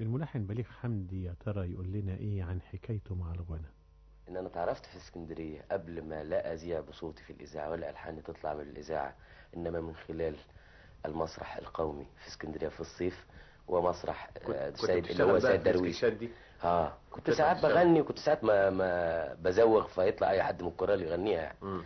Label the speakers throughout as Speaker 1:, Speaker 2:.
Speaker 1: الملحن بليغ حمدي يا ترى يقول لنا ايه عن حكايته مع الغنى
Speaker 2: ان انا اتعرفت في اسكندريه قبل ما لا اذيع بصوتي في الاذاعه ولا الحاني تطلع من الاذاعه انما من خلال المسرح القومي في اسكندريه في الصيف ومسرح آه،
Speaker 3: كنت
Speaker 2: سيد اللي
Speaker 3: بتشتغل
Speaker 2: هو
Speaker 3: بقى
Speaker 2: سيد
Speaker 3: في
Speaker 2: درويش
Speaker 3: السكتشات دي
Speaker 2: اه كنت
Speaker 3: بتطلع
Speaker 2: ساعات
Speaker 3: تشتغل.
Speaker 2: بغني وكنت ساعات ما ما بزوغ فيطلع اي حد من الكورال يغنيها يعني
Speaker 3: مم.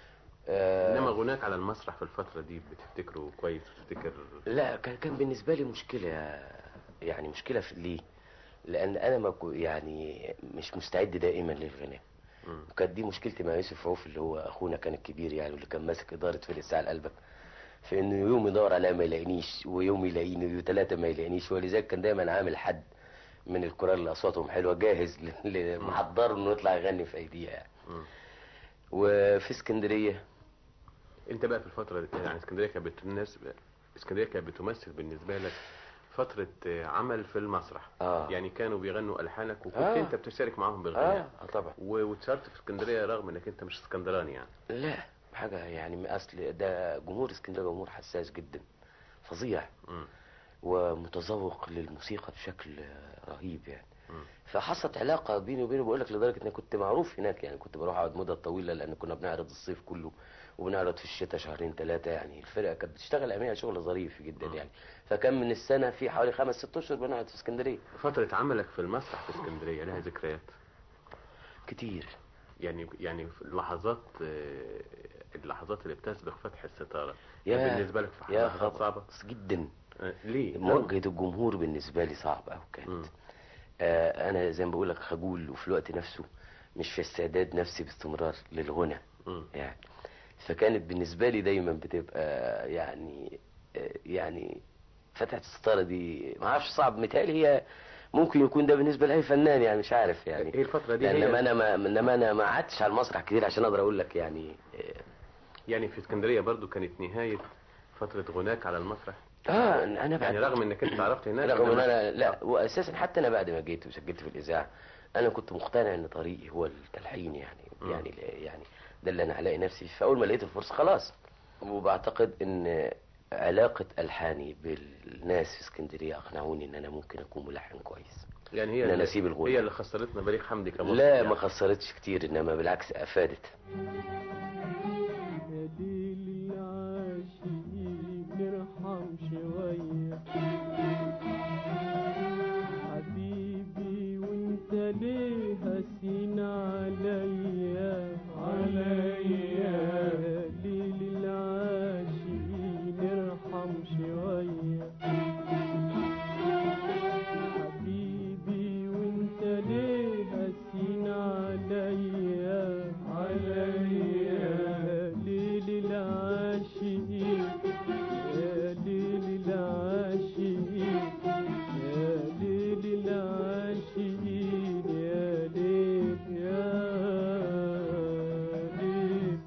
Speaker 2: آه
Speaker 3: انما غناك على المسرح في الفتره دي بتفتكره كويس بتفتكر
Speaker 2: لا كان كان بالنسبه لي مشكله يعني مشكله في ليه لان انا ما كو- يعني مش مستعد دائما للغناء
Speaker 3: مم.
Speaker 2: وكانت دي مشكلتي مع يوسف عوف اللي هو اخونا كان الكبير يعني واللي كان ماسك اداره فرقه ساعه لقلبك في انه يوم يدور عليا ما يلاقينيش ويوم يلاقيني وثلاثه ما يلاقينيش ولذلك كان دايما عامل حد من الكورال اللي اصواتهم حلوه جاهز ل- ل- محضر انه يطلع يغني في ايديها يعني.
Speaker 3: مم.
Speaker 2: وفي اسكندريه
Speaker 3: انت بقى في الفتره دي يعني اسكندريه كانت بتناسب اسكندريه كانت بتمثل بالنسبه لك فتره آه، عمل في المسرح
Speaker 2: اه
Speaker 3: يعني كانوا بيغنوا الحانك وكنت
Speaker 2: آه.
Speaker 3: انت بتشارك معاهم
Speaker 2: اه
Speaker 3: بالغناء
Speaker 2: آه طبعا
Speaker 3: و- واتشهرت في اسكندريه رغم انك انت مش اسكندراني يعني
Speaker 2: لا حاجة يعني من أصل ده جمهور اسكندرية جمهور حساس جدا فظيع
Speaker 3: مم.
Speaker 2: ومتذوق للموسيقى بشكل رهيب يعني
Speaker 3: مم.
Speaker 2: فحصلت علاقة بيني وبينه بقول لك لدرجة إني كنت معروف هناك يعني كنت بروح أقعد مدة طويلة لأن كنا بنعرض الصيف كله وبنعرض في الشتاء شهرين ثلاثة يعني الفرقة كانت بتشتغل أمانة شغل ظريف جدا
Speaker 3: مم.
Speaker 2: يعني فكان من السنة في حوالي خمس ست أشهر بنقعد في اسكندرية
Speaker 3: فتره عملك في المسرح في اسكندريه لها ذكريات
Speaker 2: كتير
Speaker 3: يعني يعني في اللحظات آه، اللحظات اللي بتسبق فتح الستاره
Speaker 2: يا
Speaker 3: كان بالنسبه لك في
Speaker 2: يا
Speaker 3: لحظات
Speaker 2: خبر
Speaker 3: صعبه
Speaker 2: جدا
Speaker 3: آه، ليه
Speaker 2: مواجهة الجمهور بالنسبة لي صعب أوي كانت
Speaker 3: مم.
Speaker 2: آه انا زي ما بقول لك خجول وفي الوقت نفسه مش في استعداد نفسي باستمرار للغنى
Speaker 3: مم.
Speaker 2: يعني فكانت بالنسبه لي دايما بتبقى يعني آه يعني فتحة الستاره دي ما اعرفش صعب متهيألي هي ممكن يكون ده بالنسبه لاي فنان يعني مش عارف يعني
Speaker 3: هي الفتره دي
Speaker 2: لان ما
Speaker 3: هي
Speaker 2: انا ما انما انا ما قعدتش على المسرح كتير عشان اقدر اقول لك يعني آه،
Speaker 3: يعني في اسكندريه برضو كانت نهايه فتره غناك على المسرح
Speaker 2: اه انا بعد
Speaker 3: يعني رغم انك انت عرفت هناك
Speaker 2: رغم ان
Speaker 3: إنما-
Speaker 2: انا لا واساسا حتى انا بعد ما جيت وسجلت في الاذاعه انا كنت مقتنع ان طريقي هو التلحين يعني
Speaker 3: مم.
Speaker 2: يعني يعني ده اللي انا هلاقي نفسي فيه. فاول ما لقيت الفرصه خلاص وبعتقد ان علاقه الحاني بالناس في اسكندريه اقنعوني ان انا ممكن اكون ملحن كويس
Speaker 3: يعني هي
Speaker 2: إن أنا
Speaker 3: اللي-
Speaker 2: أسيب الغنى.
Speaker 3: هي اللي خسرتنا بليغ حمدي كمطرب
Speaker 2: لا
Speaker 3: يعني.
Speaker 2: ما خسرتش كتير انما بالعكس افادت
Speaker 4: يا ليل العاشقين نرحم شوية حبيبي وانت ليه هسين عليا عليا يا ليل العاشقين نرحم شوية حبيبي وانت ليه هسين عليا عليا ليل العاشقين يا ليل العاشقين يا ليل العاشقين يا ليل يا ليل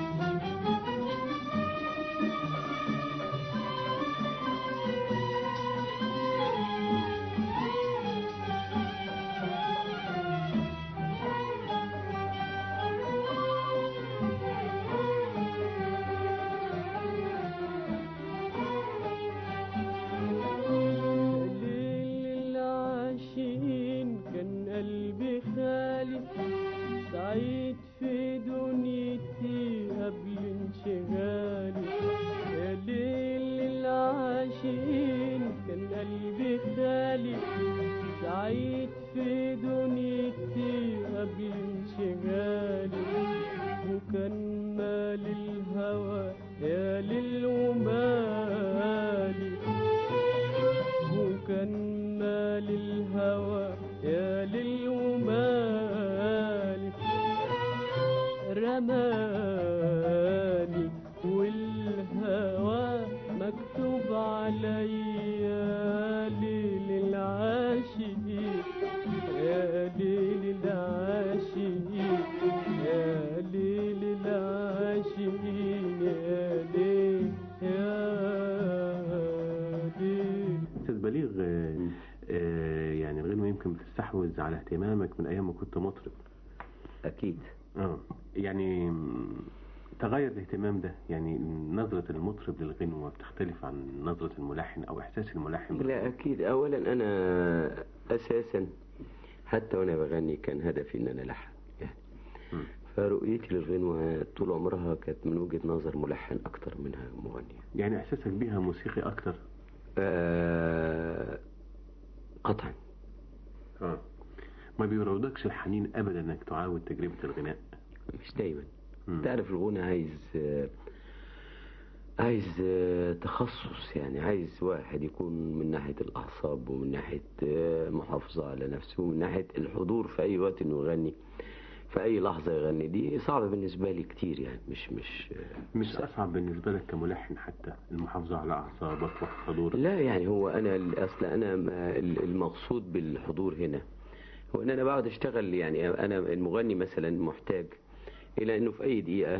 Speaker 4: ليل العاشقين كان قلبي خالي سعيد في دنيتي قبل انشغالي يا ليل العاشقين كان قلبي خالي سعيد في دنيتي قبل انشغالي وكان مال الهوى يا للومالي وكان مال الهوى يا للومال رماني والهوى مكتوب عليا ليل العاشقين يا ليل العاشقين يا ليل العاشقين يا ليل يا ليل
Speaker 3: استاذ بليغ آه، آه، يعني الغنوة يمكن بتستحوذ على اهتمامك من ايام ما كنت مطرب
Speaker 2: اكيد
Speaker 3: اه يعني مم، تغير الاهتمام ده يعني نظرة المطرب للغنوة بتختلف عن نظرة الملحن أو إحساس الملحن
Speaker 2: لا أكيد أولا أنا أساسا حتى وأنا بغني كان هدفي إن أنا ألحن يعني
Speaker 3: مم.
Speaker 2: فرؤيتي للغنوة طول عمرها كانت من وجهة نظر ملحن أكتر منها مغني
Speaker 3: يعني إحساسك بيها موسيقي أكتر
Speaker 2: آه، قطعا
Speaker 3: آه. ما بيراودكش الحنين أبدا إنك تعاود تجربة الغناء
Speaker 2: مش دايما
Speaker 3: مم.
Speaker 2: تعرف الغنى عايز آه، عايز آه، تخصص يعني عايز واحد يكون من ناحية الأعصاب ومن ناحية آه، محافظة على نفسه ومن ناحية الحضور في أي وقت إنه يغني في أي لحظة يغني دي صعبة بالنسبة لي كتير يعني مش مش آه،
Speaker 3: مش أصعب بالنسبة لك كملحن حتى المحافظة على أعصابك والحضور
Speaker 2: لا يعني هو انا ال- اصل انا ما- ال- المقصود بالحضور هنا هو ان انا بقعد اشتغل يعني انا المغني مثلا محتاج الى انه في اي دقيقه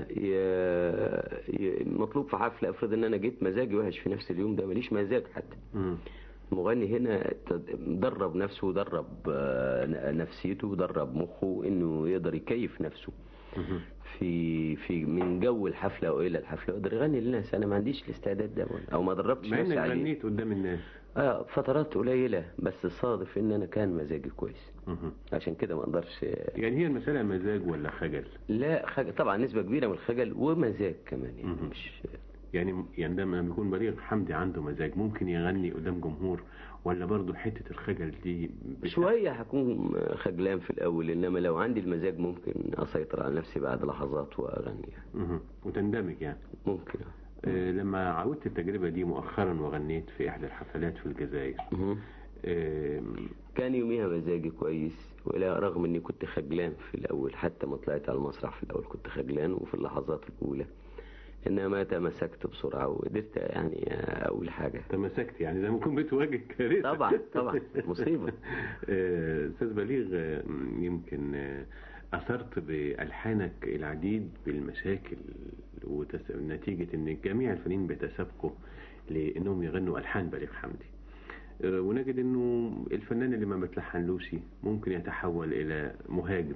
Speaker 2: ي- ي- مطلوب في حفله افرض ان انا جيت مزاجي وحش في نفس اليوم ده ماليش مزاج حتى
Speaker 3: مم.
Speaker 2: المغني هنا تد- درب نفسه ودرب آه، ن- نفسيته ودرب مخه انه يقدر يكيف نفسه
Speaker 3: مم.
Speaker 2: في في من جو الحفله والى الحفله يقدر يغني للناس انا ما عنديش الاستعداد ده او ما دربتش
Speaker 3: مع
Speaker 2: نفسي
Speaker 3: إنك
Speaker 2: عليه
Speaker 3: غنيت قدام الناس
Speaker 2: اه فترات قليلة بس الصادف ان انا كان مزاجي كويس
Speaker 3: مم.
Speaker 2: عشان كده ما اقدرش
Speaker 3: يعني هي المسألة مزاج ولا خجل
Speaker 2: لا خجل طبعا نسبة كبيرة من الخجل ومزاج كمان يعني
Speaker 3: مهم.
Speaker 2: مش
Speaker 3: يعني يعني لما بيكون بليغ حمدي عنده مزاج ممكن يغني قدام جمهور ولا برضه حتة الخجل دي بت-
Speaker 2: شوية هكون خجلان في الاول انما لو عندي المزاج ممكن اسيطر على نفسي بعد لحظات واغني يعني.
Speaker 3: مهم. وتندمج يعني
Speaker 2: ممكن
Speaker 3: آه، لما عودت التجربة دي مؤخرا وغنيت في إحدى الحفلات في الجزائر
Speaker 2: مهم.
Speaker 3: آه،
Speaker 2: كان يوميها مزاجي كويس ولا رغم اني كنت خجلان في الاول حتى ما طلعت على المسرح في الاول كنت خجلان وفي اللحظات الاولى انما تمسكت بسرعة وقدرت يعني اقول حاجة
Speaker 3: تمسكت يعني زي ما يكون بتواجه كارثة
Speaker 2: طبعا طبعا مصيبة
Speaker 3: آه، أستاذ بليغ آه، يمكن آه، أثرت بألحانك العديد بالمشاكل وتس... نتيجة أن جميع الفنانين بيتسابقوا لأنهم يغنوا ألحان بليغ حمدي آه، ونجد أنه الفنان اللي ما بتلحنلوش ممكن يتحول إلى مهاجم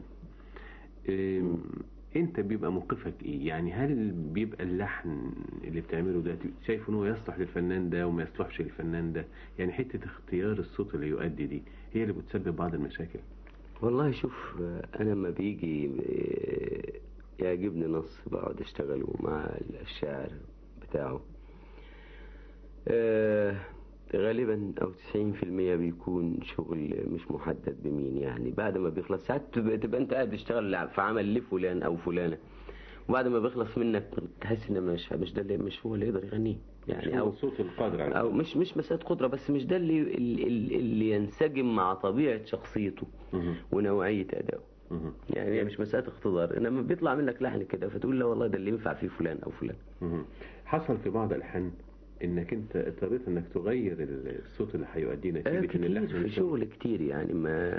Speaker 3: آه، انت بيبقى موقفك ايه يعني هل بيبقى اللحن اللي بتعمله ده شايف ان هو يصلح للفنان ده وما يصلحش للفنان ده يعني حتة اختيار الصوت اللي يؤدي دي هي اللي بتسبب بعض المشاكل
Speaker 2: والله شوف انا لما بيجي آه، يعجبني نص بقعد اشتغله مع الشاعر بتاعه آه، غالبا او 90% بيكون شغل مش محدد بمين يعني بعد ما بيخلص ساعات تبقى, تبقى انت قاعد بتشتغل في عمل لفلان او فلانه وبعد ما بيخلص منك تحس ان مش مش ده اللي مش هو اللي يقدر يغنيه
Speaker 3: يعني
Speaker 2: يعني
Speaker 3: او
Speaker 2: او
Speaker 3: الصوت القادر على
Speaker 2: او مش مش مساله قدره بس مش ده اللي اللي, اللي ينسجم مع طبيعه شخصيته
Speaker 3: مهم.
Speaker 2: ونوعيه ادائه
Speaker 3: مهم.
Speaker 2: يعني هي مش مسألة اقتدار انما بيطلع منك لحن كده فتقول لا والله ده اللي ينفع فيه فلان او فلان
Speaker 3: مهم. حصل في بعض الألحان انك انت اضطريت انك تغير الصوت اللي هيؤدي
Speaker 2: آه
Speaker 3: نتيجة ان
Speaker 2: كتير
Speaker 3: اللحن
Speaker 2: في
Speaker 3: مش-
Speaker 2: شغل كتير يعني ما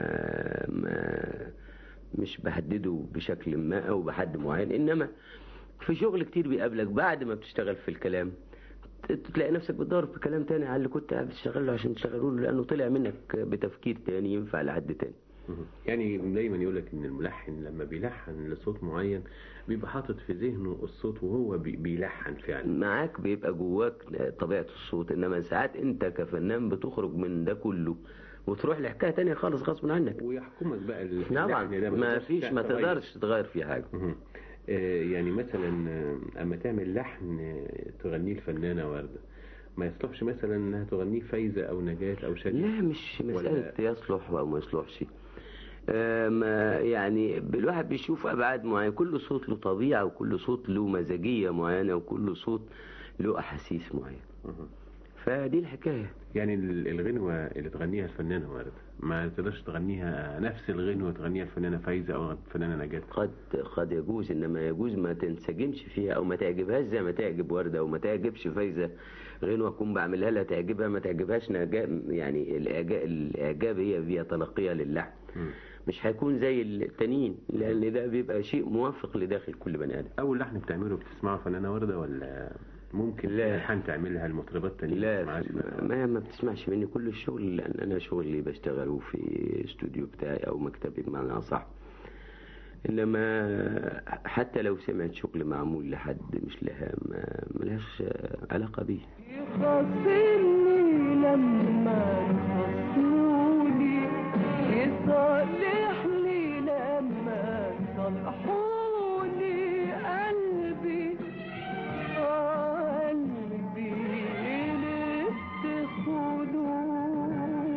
Speaker 2: ما مش بحدده بشكل ما او بحد معين انما في شغل كتير بيقابلك بعد ما بتشتغل في الكلام ت- تلاقي نفسك بتدور في كلام تاني على اللي كنت قاعد بتشتغل له عشان تشتغله له لانه طلع منك بتفكير تاني ينفع لحد تاني
Speaker 3: مهم. يعني دايما يقول لك ان الملحن لما بيلحن لصوت معين بيبقى حاطط في ذهنه الصوت وهو بي- بيلحن فعلا
Speaker 2: معاك بيبقى جواك طبيعة الصوت انما ساعات انت كفنان بتخرج من ده كله وتروح لحكاية تانية خالص غصب عنك
Speaker 3: ويحكمك بقى ال-
Speaker 2: طبعا
Speaker 3: اللحن ده
Speaker 2: ما
Speaker 3: تقدرش
Speaker 2: فيش ما
Speaker 3: تغير.
Speaker 2: تقدرش تغير فيه حاجة
Speaker 3: مهم. آه، يعني مثلا آه، اما تعمل لحن آه، تغنيه الفنانة وردة ما يصلحش مثلا انها تغنيه فايزة او نجاة او شادية
Speaker 2: لا مش
Speaker 3: ولا-
Speaker 2: مسألة يصلح أو ما يصلحش آه، ما يعني الواحد بيشوف أبعاد معينة كل صوت له طبيعة وكل صوت له مزاجية معينة وكل صوت له أحاسيس معينة
Speaker 3: مهم.
Speaker 2: فدي الحكاية
Speaker 3: يعني ال- الغنوة اللي تغنيها الفنانة وردة ما تقدرش تغنيها نفس الغنوة تغنيها الفنانة فايزة او الفنانة نجاة
Speaker 2: قد قد يجوز انما يجوز ما تنسجمش فيها او ما تعجبهاش زي ما تعجب ورده او ما تعجبش فايزه غنوه اكون بعملها لها تعجبها ما تعجبهاش نجاة يعني الاعجاب الاعجاب هي هي تلقيها للحن
Speaker 3: مم.
Speaker 2: مش هيكون زي التانيين لان ده بيبقى شيء موافق لداخل كل بني ادم
Speaker 3: اول لحن بتعمله بتسمعه فنانة وردة ولا ممكن
Speaker 2: لا.
Speaker 3: لحن تعملها المطربات التانيين ما
Speaker 2: لا
Speaker 3: تسمعهاش فنانة
Speaker 2: ما ما بتسمعش مني كل الشغل لان انا شغلي بشتغله في استوديو بتاعي او مكتبي بمعنى اصح
Speaker 5: انما حتى لو سمعت شغل معمول لحد مش لها ما ملهاش علاقه بيه
Speaker 4: يخاصمني لما يخصموني يصالحني لما يصلحوني قلبي آه قلبي لسه خدود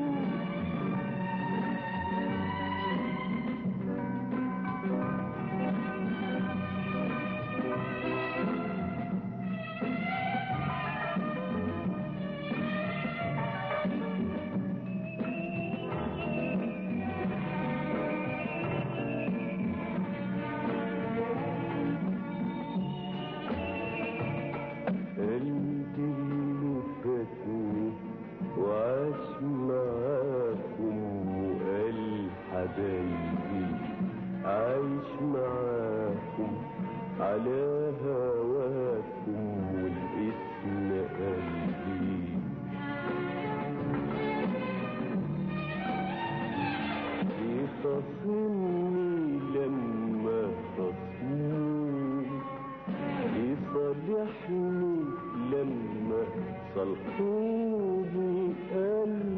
Speaker 6: قلبي اللي فاتني وعاش معاكم وقال حبايبي عايش معاكم على هواكم والاسم قلبي يخاصمني لما خصموني يصالحني لما صلحوني قلبي